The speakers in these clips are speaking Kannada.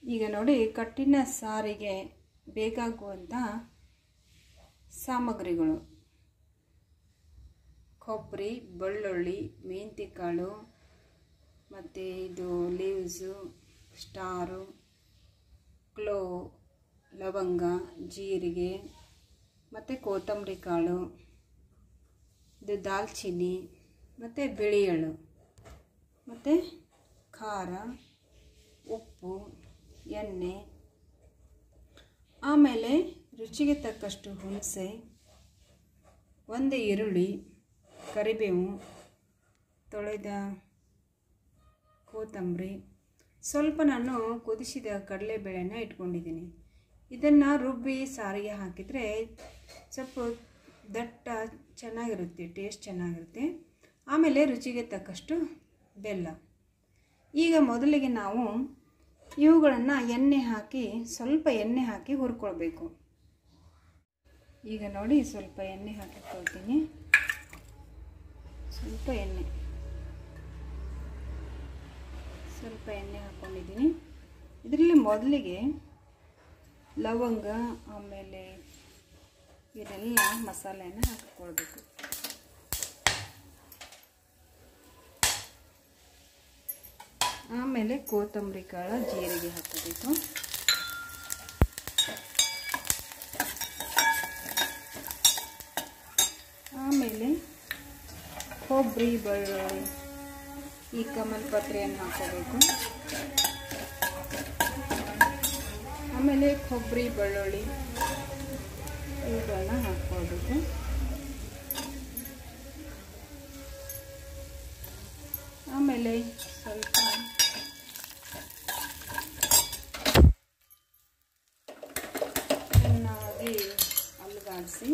ಈಗ ನೋಡಿ ಕಟ್ಟಿನ ಸಾರಿಗೆ ಬೇಕಾಗುವಂಥ ಸಾಮಗ್ರಿಗಳು ಕೊಬ್ಬರಿ ಬೆಳ್ಳುಳ್ಳಿ ಮೆಂತ್ಯಕಾಳು ಮತ್ತು ಇದು ಲೀವ್ಸು ಸ್ಟಾರು ಕ್ಲೋ ಲವಂಗ ಜೀರಿಗೆ ಮತ್ತು ಕೊತ್ತಂಬರಿ ಕಾಳು ಇದು ದಾಲ್ಚಿನ್ನಿ ಮತ್ತು ಬಿಳಿ ಎಳ್ಳು ಮತ್ತು ಖಾರ ಉಪ್ಪು ಎಣ್ಣೆ ಆಮೇಲೆ ರುಚಿಗೆ ತಕ್ಕಷ್ಟು ಹುಣಸೆ ಒಂದು ಈರುಳ್ಳಿ ಕರಿಬೇವು ತೊಳೆದ ಕೊತ್ತಂಬರಿ ಸ್ವಲ್ಪ ನಾನು ಕುದಿಸಿದ ಕಡಲೆಬೇಳೆನ ಇಟ್ಕೊಂಡಿದ್ದೀನಿ ಇದನ್ನು ರುಬ್ಬಿ ಸಾರಿಗೆ ಹಾಕಿದರೆ ಸ್ವಲ್ಪ ದಟ್ಟ ಚೆನ್ನಾಗಿರುತ್ತೆ ಟೇಸ್ಟ್ ಚೆನ್ನಾಗಿರುತ್ತೆ ಆಮೇಲೆ ರುಚಿಗೆ ತಕ್ಕಷ್ಟು ಬೆಲ್ಲ ಈಗ ಮೊದಲಿಗೆ ನಾವು ಇವುಗಳನ್ನು ಎಣ್ಣೆ ಹಾಕಿ ಸ್ವಲ್ಪ ಎಣ್ಣೆ ಹಾಕಿ ಹುರ್ಕೊಳ್ಬೇಕು ಈಗ ನೋಡಿ ಸ್ವಲ್ಪ ಎಣ್ಣೆ ಹಾಕಿಕೊಳ್ತೀನಿ ಸ್ವಲ್ಪ ಎಣ್ಣೆ ಸ್ವಲ್ಪ ಎಣ್ಣೆ ಹಾಕ್ಕೊಂಡಿದ್ದೀನಿ ಇದರಲ್ಲಿ ಮೊದಲಿಗೆ ಲವಂಗ ಆಮೇಲೆ ಇದೆಲ್ಲ ಮಸಾಲೆಯನ್ನು ಹಾಕಿಕೊಳ್ಬೇಕು ಆಮೇಲೆ ಕೊತ್ತಂಬರಿ ಕಾಳು ಜೀರಿಗೆ ಹಾಕೋಬೇಕು ಆಮೇಲೆ ಕೊಬ್ಬರಿ ಬೆಳ್ಳುಳ್ಳಿ ಈ ಕಮಲ್ ಪತ್ರೆಯನ್ನು ಹಾಕೋಬೇಕು ಆಮೇಲೆ ಕೊಬ್ಬರಿ ಬೆಳ್ಳುಳ್ಳಿ ಇವುಗಳನ್ನ ಹಾಕ್ಕೊಳ್ಬೇಕು ಆಮೇಲೆ ಸ್ವಲ್ಪ ಚೆನ್ನಾಗಿ ಅಲುಗಾಡಿಸಿ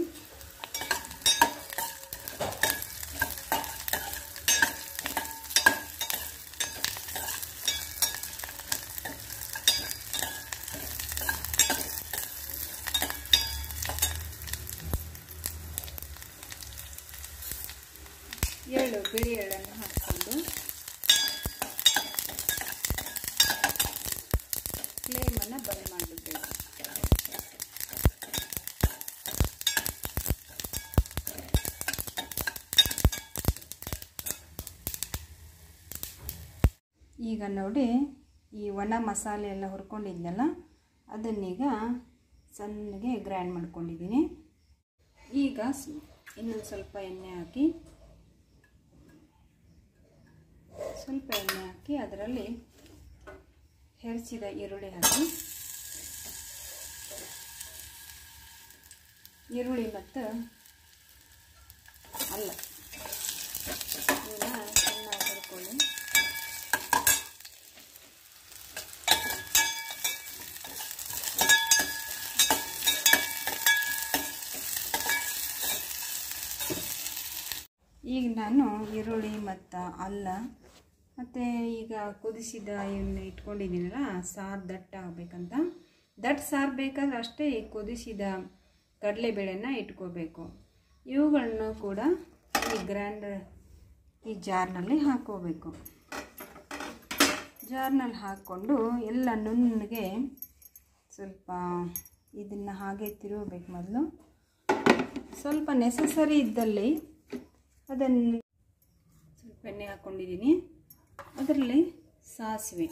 ಎಳ್ಳು ಬಿಳಿ ಎಳ್ಳನ್ನು ಹಾಕ್ಕೊಂಡು ಫ್ಲೇಮನ್ನು ಬಂದ್ ಮಾಡಿಬಿಡ್ಬೇಕು ಈಗ ನೋಡಿ ಈ ಒಣ ಮಸಾಲೆ ಎಲ್ಲ ಹುರ್ಕೊಂಡಿದ್ನಲ್ಲ ಅದನ್ನೀಗ ಸಣ್ಣಗೆ ಗ್ರೈಂಡ್ ಮಾಡ್ಕೊಂಡಿದ್ದೀನಿ ಈಗ ಇನ್ನೊಂದು ಸ್ವಲ್ಪ ಎಣ್ಣೆ ಹಾಕಿ ಸ್ವಲ್ಪ ಎಣ್ಣೆ ಹಾಕಿ ಅದರಲ್ಲಿ ಹೆರಿಸಿದ ಈರುಳ್ಳಿ ಹಾಕಿ ಈರುಳ್ಳಿ ಮತ್ತು ಅಲ್ಲ ಇವನ್ನ ಚೆನ್ನಾಗಿ ಹುರ್ಕೊಳ್ಳಿ ಈಗ ನಾನು ಈರುಳ್ಳಿ ಮತ್ತು ಅಲ್ಲ ಮತ್ತು ಈಗ ಕುದಿಸಿದ ಇವನ್ನ ಇಟ್ಕೊಂಡಿದ್ದೀನಲ್ಲ ಸಾರು ದಟ್ಟ ಆಗಬೇಕಂತ ದಟ್ಟ ಸಾರು ಬೇಕಾದ್ರೆ ಅಷ್ಟೇ ಈ ಕುದಿಸಿದ ಕಡಲೆಬೇಳೆನ ಇಟ್ಕೋಬೇಕು ಇವುಗಳನ್ನು ಕೂಡ ಈ ಗ್ರೈಂಡರ್ ಈ ಜಾರ್ನಲ್ಲಿ ಹಾಕ್ಕೋಬೇಕು ಜಾರ್ನಲ್ಲಿ ಹಾಕ್ಕೊಂಡು ಎಲ್ಲ ನುಣ್ಣಗೆ ಸ್ವಲ್ಪ ಇದನ್ನು ಹಾಗೆ ತಿರುಗಬೇಕು ಮೊದಲು ಸ್ವಲ್ಪ ನೆಸಸರಿ ಇದ್ದಲ್ಲಿ ಅದನ್ನು ಸ್ವಲ್ಪ ಎಣ್ಣೆ ಹಾಕ್ಕೊಂಡಿದ್ದೀನಿ ಅದರಲ್ಲಿ ಸಾಸಿವೆ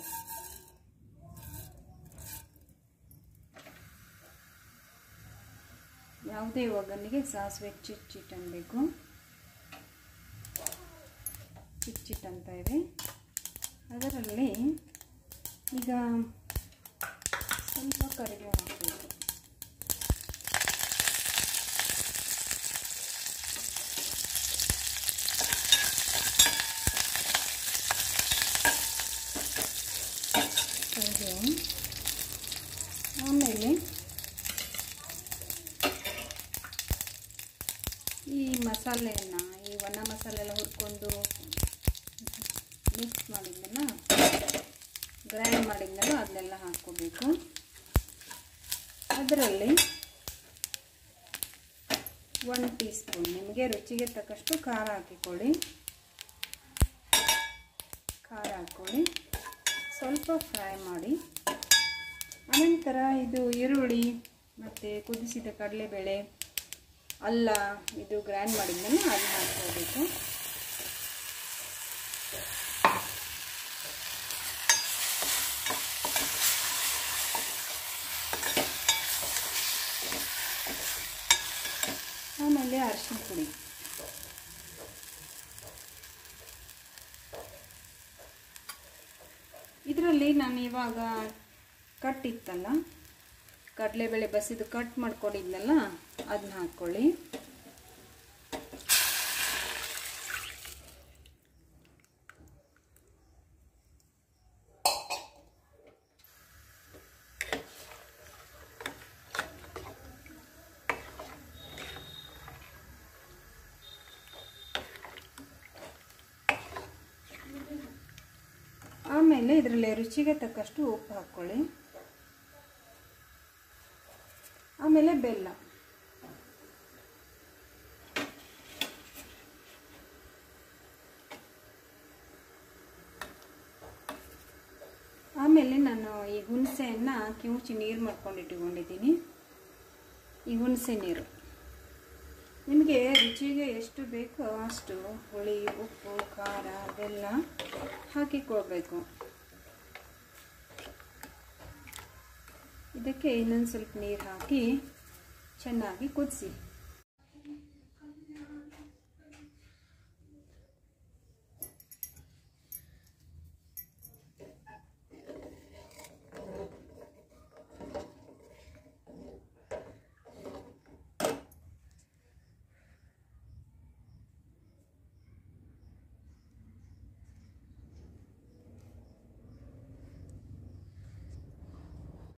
ಯಾವುದೇ ಒಗ್ಗರಣೆಗೆ ಸಾಸಿವೆ ಚಿಟ್ ಚಿಟ್ ಅನ್ನಬೇಕು ಚಿಟ್ ಚಿಟ್ ಅಂತ ಇದೆ ಅದರಲ್ಲಿ ಈಗ ಸ್ವಲ್ಪ ಕರಿಬೇವು ಹಾಕಬೇಕು ಕರಿಬೇವು ಆಮೇಲೆ ಈ ಮಸಾಲೆಯನ್ನು ಈ ಒಣ ಮಸಾಲೆ ಎಲ್ಲ ಹುರ್ಕೊಂಡು ಮಿಕ್ಸ್ ಮಾಡಿದ್ನಲ್ಲ ಗ್ರೈಂಡ್ ಮಾಡಿದ್ನಲ್ಲ ಅದನ್ನೆಲ್ಲ ಹಾಕ್ಕೋಬೇಕು ಅದರಲ್ಲಿ ಒನ್ ಟೀ ಸ್ಪೂನ್ ನಿಮಗೆ ರುಚಿಗೆ ತಕ್ಕಷ್ಟು ಖಾರ ಹಾಕಿಕೊಳ್ಳಿ ಖಾರ ಹಾಕ್ಕೊಳ್ಳಿ ಸ್ವಲ್ಪ ಫ್ರೈ ಮಾಡಿ ಅನಂತರ ಇದು ಈರುಳ್ಳಿ ಮತ್ತು ಕುದಿಸಿದ ಕಡಲೆಬೇಳೆ ಅಲ್ಲ ಇದು ಗ್ರೈಂಡ್ ಮಾಡಿದ್ಮೇಲೆ ಅದನ್ನ ಹಾಕ್ಕೋಬೇಕು ಆಮೇಲೆ ಅರಿಶಿನ ಪುಡಿ ಇದರಲ್ಲಿ ನಾನು ಇವಾಗ ಕಟ್ ಇತ್ತಲ್ಲ ಕಡಲೆಬೇಳೆ ಬಸಿದು ಕಟ್ ಮಾಡ್ಕೊಂಡಿದ್ನಲ್ಲ ಅದನ್ನ ಹಾಕ್ಕೊಳ್ಳಿ ಆಮೇಲೆ ಇದರಲ್ಲಿ ರುಚಿಗೆ ತಕ್ಕಷ್ಟು ಉಪ್ಪು ಹಾಕ್ಕೊಳ್ಳಿ ಆಮೇಲೆ ಬೆಲ್ಲ ಆಮೇಲೆ ನಾನು ಈ ಹುಣಸೆಯನ್ನು ಕಿವುಚಿ ನೀರು ಮಾಡ್ಕೊಂಡು ಇಟ್ಕೊಂಡಿದ್ದೀನಿ ಈ ಹುಣಸೆ ನೀರು ನಿಮಗೆ ರುಚಿಗೆ ಎಷ್ಟು ಬೇಕೋ ಅಷ್ಟು ಹುಳಿ ಉಪ್ಪು ಖಾರ ಅದೆಲ್ಲ ಹಾಕಿಕೊಳ್ಬೇಕು ಇದಕ್ಕೆ ಇನ್ನೊಂದು ಸ್ವಲ್ಪ ನೀರು ಹಾಕಿ ಚೆನ್ನಾಗಿ ಕುದಿಸಿ